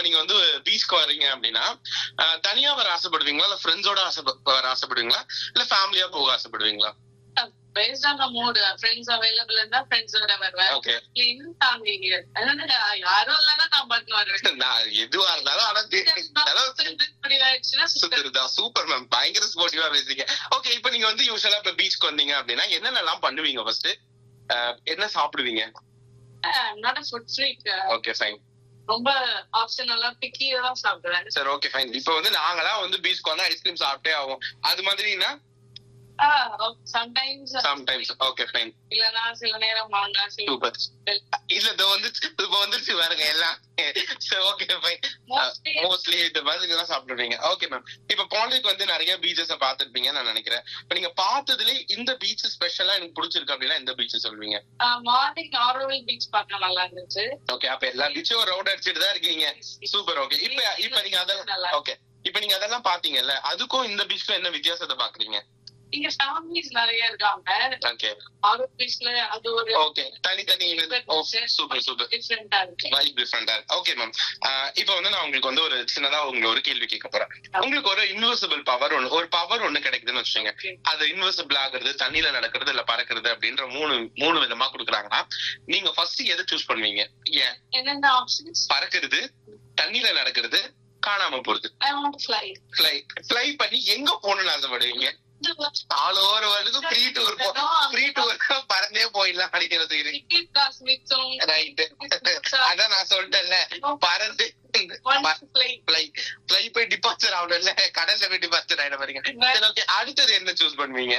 நீங்க வந்து பீச்க்கு வர்றீங்க அப்படின்னா அஹ், தனியா வர ஆசைப்படுவீங்களா இல்ல ஃப்ரெண்ட்ஸோட ஆசை வர ஆசைப்படுவீங்களா இல்ல ஃபேமிலியா போக ஆசைப்படுவீங்களா based on mood friends available இருந்தா ஃப்ரெண்ட்ஸோட வருவேன் ஓகே ஃபேமிலி அதனால யாரும் இல்லைன்னா நான் மட்டும் வருவேன் நான் எதுவா இருந்தாலும் ஆனா இருந்தாலும் முடிவாயிடுச்சுன்னா சுத்துறதா சூப்பர் மேம் பயங்கர ஸ்போர்ட்டிவா பேசுறீங்க ஓகே இப்போ நீங்க வந்து யூஸ்வலா இப்ப பீச்க்கு வந்தீங்க அப்படின்னா என்னென்னலாம் பண்ணுவீங்க ஃபர்ஸ்ட் என்ன சாப்பிடுவீங்க not food freak okay fine ரொம்ப ஆப்ஷனலா பிக்கியா தான் சாப்பிடுவேன் சரி ஓகே ஃபைன் இப்போ வந்து நாங்களாம் வந்து பீச்க்கு வந்தா ஐஸ்கிரீம் சாப்பிட்டே ஆகும் அது மாதிரினா சம்டைம்ஸ் சம்டைம்ஸ் ஓகே ஃபைன் இல்லனா சில நேரம் மாங்கா சில சூப்பர் இல்ல இது வந்து இப்ப வந்துருச்சு பாருங்க எல்லாம் ஓகே ஃபைன் மோஸ்ட்லி மோஸ்ட்லி இந்த மாதிரி தான் சாப்பிடுவீங்க ஓகே மேம் இப்ப பாண்டிக்கு வந்து நிறைய பீச்சஸ் பாத்துருப்பீங்க நான் நினைக்கிறேன் இப்ப நீங்க பார்த்ததுல இந்த பீச் ஸ்பெஷலா எனக்கு பிடிச்சிருக்கு அப்படின்னா இந்த பீச் சொல்வீங்க மார்னிங் ஆரோவில் பீச் பார்க்க நல்லா இருந்துச்சு ஓகே அப்ப எல்லா பீச்சும் ஒரு ரவுண்ட் அடிச்சிட்டு தான் இருக்கீங்க சூப்பர் ஓகே இப்ப இப்ப நீங்க அதெல்லாம் ஓகே இப்ப நீங்க அதெல்லாம் பாத்தீங்கல்ல அதுக்கும் இந்த பீச்சுக்கும் என்ன வித்தியாசத்தை பாக்குறீங்க இங்க ஃபேமிலிஸ் நிறைய இருக்காங்க ஓகே ஆரோவில் பீச்ல அது ஒரு ஓகே தனித்தனி சூப்பர் சூப்பர் டிஃப்ரெண்டா இருக்கு வைப் டிஃப்ரெண்டா ஓகே மேம் இப்போ வந்து நான் உங்களுக்கு வந்து ஒரு சின்னதா உங்களுக்கு ஒரு கேள்வி கேட்க போறேன் உங்களுக்கு ஒரு இன்வெர்சிபிள் பவர் ஒன்னு ஒரு பவர் ஒண்ணு கிடைக்குதுன்னு வச்சுக்கோங்க Okay. அது இன்வெர்சிபிள் ஆகுறது தண்ணியில நடக்கிறது இல்ல பறக்கிறது அப்படின்ற மூணு மூணு விதமா கொடுக்குறாங்கன்னா நீங்க ஃபர்ஸ்ட் எதை சூஸ் பண்ணுவீங்க ஏன் என்னென்ன ஆப்ஷன்ஸ் பறக்கிறது தண்ணியில நடக்கிறது காணாம போறது I want fly fly fly பண்ணி எங்க போகணும்னு ஆசைப்படுவீங்க ஆல் ஓவர் வேர்ல்டுக்கு ஃப்ரீ டூர் ஃப்ரீ டூர் பறந்தே போயிடலாம் அப்படின்னு யோசிக்கிறீங்க டிக்கெட் காசு மிச்சம் ரைட் அதான் நான் சொல்லிட்டேன்ல பறந்து ஃப்ளை ஃபிளை ஃபிளை போய் டிபாசிட் ஆகணும்ல கடல்ல போய் டிபாசிட் ஆயிட பாருங்க சரி ஓகே அடுத்தது என்ன சூஸ் பண்ணுவீங்க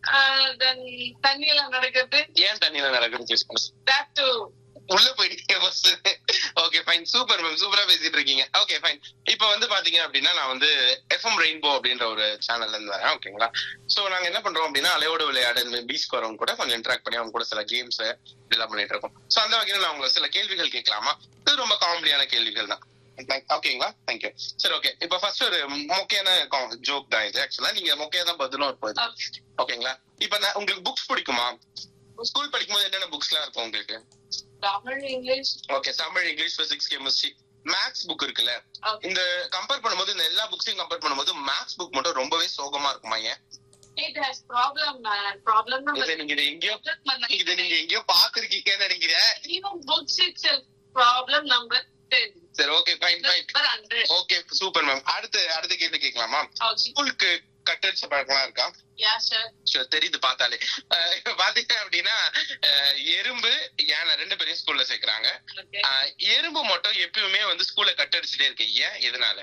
தென் தண்ணியில நடக்கிறது ஏன் தண்ணியில நடக்கிறது சூஸ் பண்ணு that too உள்ள போயிட்டீங்க first okay fine super ma'am சூப்பரா பேசிட்டு இருக்கீங்க ஓகே ஃபைன் இப்போ வந்து பாத்தீங்க அப்படின்னா நான் வந்து எஃப்எம் ரெயின்போ அப்படின்ற ஒரு சேனல்ல இருந்து வரேன் ஓகேங்களா சோ நாங்க என்ன பண்றோம் அப்படின்னா அலையோட விளையாடு இந்த பீச்க்கு வரவங்க கூட கொஞ்சம் இன்டராக்ட் பண்ணி அவங்க கூட சில கேம்ஸ் இதெல்லாம் பண்ணிட்டு இருக்கோம் சோ அந்த வகையில நான் உங்களுக்கு சில கேள்விகள் கேட்கலாமா இது ரொம்ப காமெடியான கேள்விகள் தான் ஓகேங்களா தேங்க்யூ சரி ஓகே இப்போ ஃபர்ஸ்ட் ஒரு மொக்கையான ஜோக் தான் இது ஆக்சுவலா நீங்க மொக்கையா தான் பதிலும் இருப்போம் இது. ஓகேங்களா இப்போ நான் உங்களுக்கு புக்ஸ் பிடிக்குமா ஸ்கூல் படிக்கும்போது என்னென்ன புக்ஸ் எல்லாம் இருக்கும் உங்களுக்கு Tamil English okay Tamil English physics chemistry maths book இருக்குல்ல Okay. இந்த கம்பேர் பண்ணும்போது இந்த எல்லா புக்ஸையும் கம்பேர் பண்ணும்போது மேக்ஸ் புக் மட்டும் ரொம்பவே சோகமா இருக்குமா ஏன் it has problem problem இதை நீங்க இதை எங்கேயோ இதை நீங்க எங்கேயோ பாத்துருக்கீங்கன்னு நினைக்கிறேன் even books itself problem number 10 சரி okay fine fine number 100 okay super ma'am அடுத்து அடுத்த கேள்வி கேட்கலாமா okay ஸ்கூலுக்கு கட்டடிச்ச பழக்கம்லாம் இருக்கா yeah sure சரி, தெரியுது பார்த்தாலே அஹ் இப்ப பாத்தீங்க அப்படின்னா அஹ் எறும்பு யானை ரெண்டு பேரையும் ஸ்கூல்ல சேர்க்கறாங்க okay அஹ் எறும்பு மட்டும் எப்பயுமே வந்து ஸ்கூல்ல கட்டடிச்சுட்டே இருக்கு ஏன் எதனால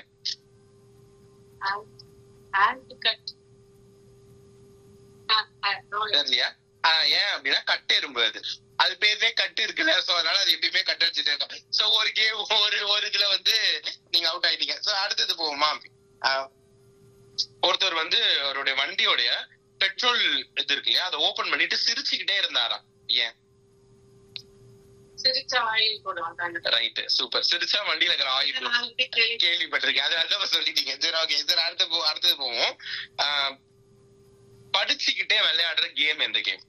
and and to cut Ah, I know it. தெரியலையா ஆஹ் ஏன் அப்படின்னா கட்டு எறும்பு அது அது பேர்லயே கட்டு இருக்குல்ல சோ அதனால அது எப்பயுமே கட்டு அடிச்சுட்டே இருக்கும் சோ ஒரு கேம் ஒரு ஒரு இதுல வந்து நீங்க அவுட் ஆயிட்டீங்க சோ அடுத்தது போவோமா ஆஹ் ஒருத்தர் வந்து அவருடைய வண்டியோடைய பெட்ரோல் இது இருக்கு இல்லையா அதை ஓபன் பண்ணிட்டு சிரிச்சுக்கிட்டே இருந்தாராம் ஏன் சிரிச்ச வாயில் போடுவாங்க ரைட் சூப்பர் சிரிச்சா வண்டியில இருக்கிற ஆயில் கேள்விப்பட்டிருக்கேன் அது அதான் சொல்லிட்டீங்க சரி ஓகே சரி அடுத்து போ அடுத்தது போவோம் ஆஹ் படிச்சுக்கிட்டே விளையாடுற கேம் எந்த கேம்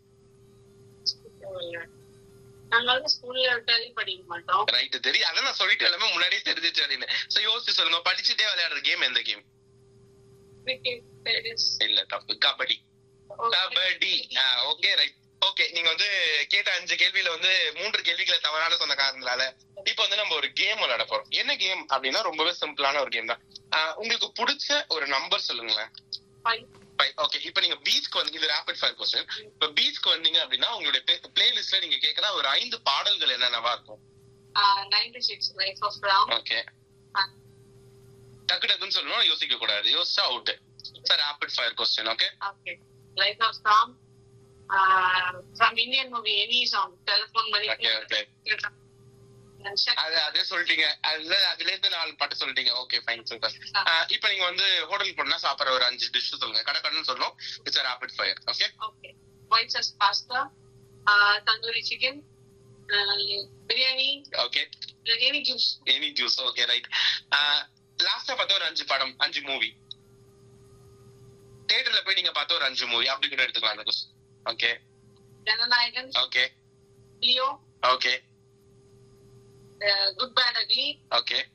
நாங்க வந்து ஸ்கூல்ல விட்டாலே படிக்க மாட்டோம் ரைட் தெரியும் அதான் நான் சொல்லிட்டு எல்லாமே முன்னாடியே தெரிஞ்சிச்சு அப்படின்னு சோ யோசிச்சு சொல்லுங்க படிச்சுட்டே விளையாடுற கேம் எந்த கேம் cricket tennis இல்ல தப்பு kabaddi kabaddi okay right okay நீங்க வந்து கேட்ட அஞ்சு கேள்வியில வந்து மூன்று கேள்விகளை தவறான சொன்ன காரணங்களால இப்போ வந்து நம்ம ஒரு கேம் விளையாட போறோம் என்ன கேம் அப்படின்னா ரொம்பவே சிம்பிளான ஒரு கேம் தான் ஆஹ் உங்களுக்கு பிடிச்ச ஒரு நம்பர் சொல்லுங்களேன் five ஓகே இப்போ நீங்க பீச்க்கு வந்து இது ரேபிட் ஃபயர் கொஸ்டின் இப்போ பீச்க்கு வந்தீங்க அப்படின்னா உங்களுடைய பிளேலிஸ்ட்ல நீங்க கேட்கற ஒரு ஐந்து பாடல்கள் என்னென்னவா இருக்கும் uh, 96 life of ram okay Ah. டக்கு டக்குன்னு சொல்லணும் யோசிக்க கூடாது யோசிச்சா out sir rapid fire question okay okay life of ram uh, from indian movie any song telephone money okay okay அது அதே சொல்லிட்டீங்க அதுல அதுல இருந்து நாலு பாட்டு சொல்லிட்டீங்க ஓகே ஃபைன் சூப்பர் இப்போ நீங்க வந்து ஹோட்டலுக்கு போனா சாப்பிடுற ஒரு அஞ்சு டிஷ் சொல்லுங்க கடை கடன் சொல்லணும் it's rapid fire okay okay white sauce pasta uh, tandoori chicken uh, biryani okay any juice any juice okay right லாஸ்டா பார்த்த ஒரு அஞ்சு படம் அஞ்சு மூவி தியேட்டர்ல போய் நீங்க பார்த்த ஒரு அஞ்சு மூவி அப்படி கூட எடுத்துக்கலாம் அந்த question okay jananayagan okay leo okay uh, good bad ugly okay